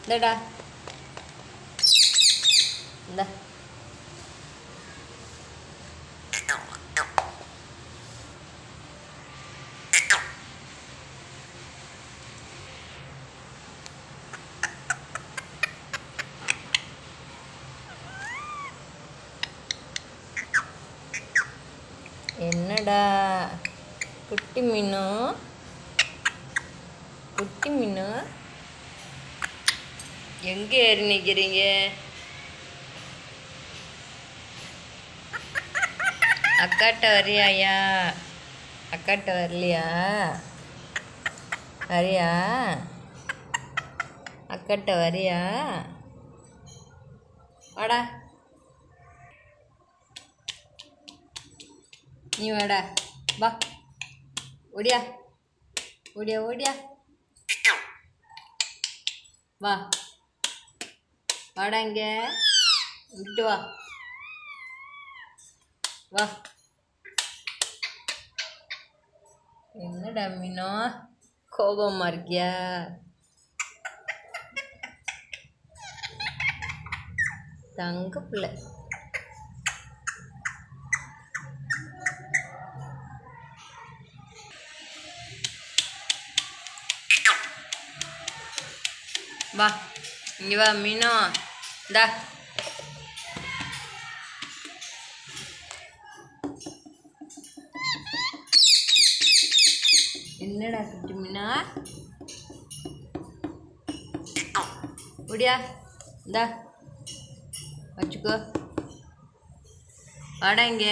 இந்தடா இந்த என்னடா குட்டி மீனு குட்டி மீனு எங்கே ஏறி நிற்கிறீங்க அக்காட்ட வரியாயா அக்காட்ட வரலையா வரியா அக்காட்ட வரியா வாடா நீ வாடா வா ஓடியா ஓடியா ஓடியா வா வாடா இங்க இங்கிட்டு வா வா என்னடா மீனோ கோபமா இருக்கியா தங்க பிள்ளை வா இங்க வா மீனோ இந்தா என்னடா குட்டி மீனா ஒடியா இந்தா வச்சுக்கோ வாடா இங்க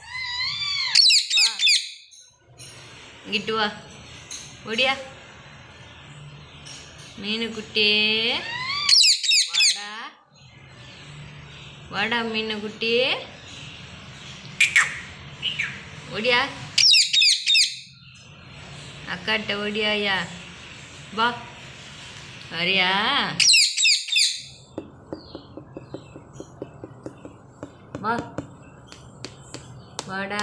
வா இங்கிட்டு வா ஒடியா மீனு குட்டி வாடா வாடா மீனு குட்டி ஓடியா அக்காட்ட ஓடியாயா வா வரியா வா வாடா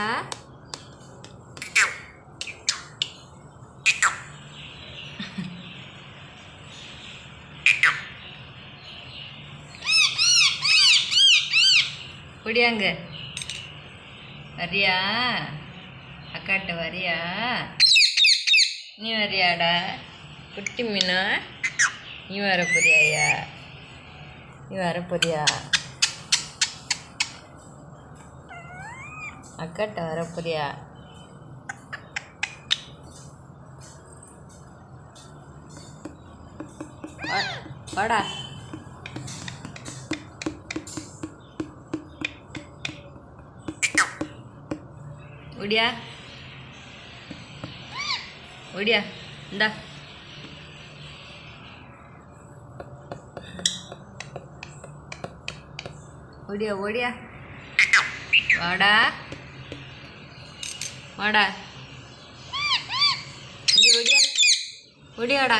ஓடியாங்க வரியா அக்காட்ட வரியா நீ வரியாடா குட்டி மீனா நீ வர போறியாயா நீ வர போறியா அக்காட்ட வர போறியா வா- வாடா ஓடியா ஓடியா இந்தா ஓடியா ஓடியா வாடா வாடா இங்க ஓடியா ஓடியாடா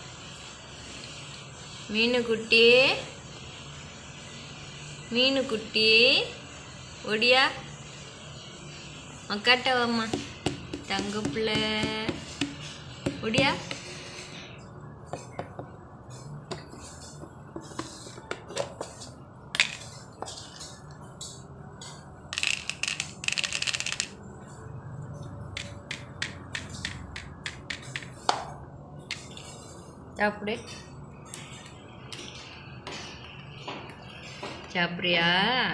மீனு குட்டி மீனு குட்டி ஓடியா அக்காட்ட வாம்மா தங்க பிள்ளை ஓடியா சாப்பிடு சாப்பிட்றியா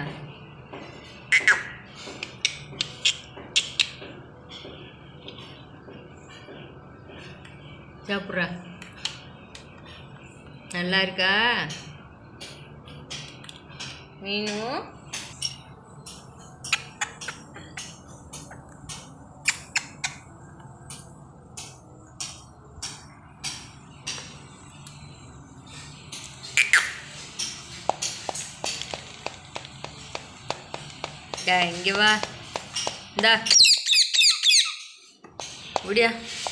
சாப்பிட்றா நல்லா இருக்கா மீனும் டா இங்கே வா இந்தா ஓடியா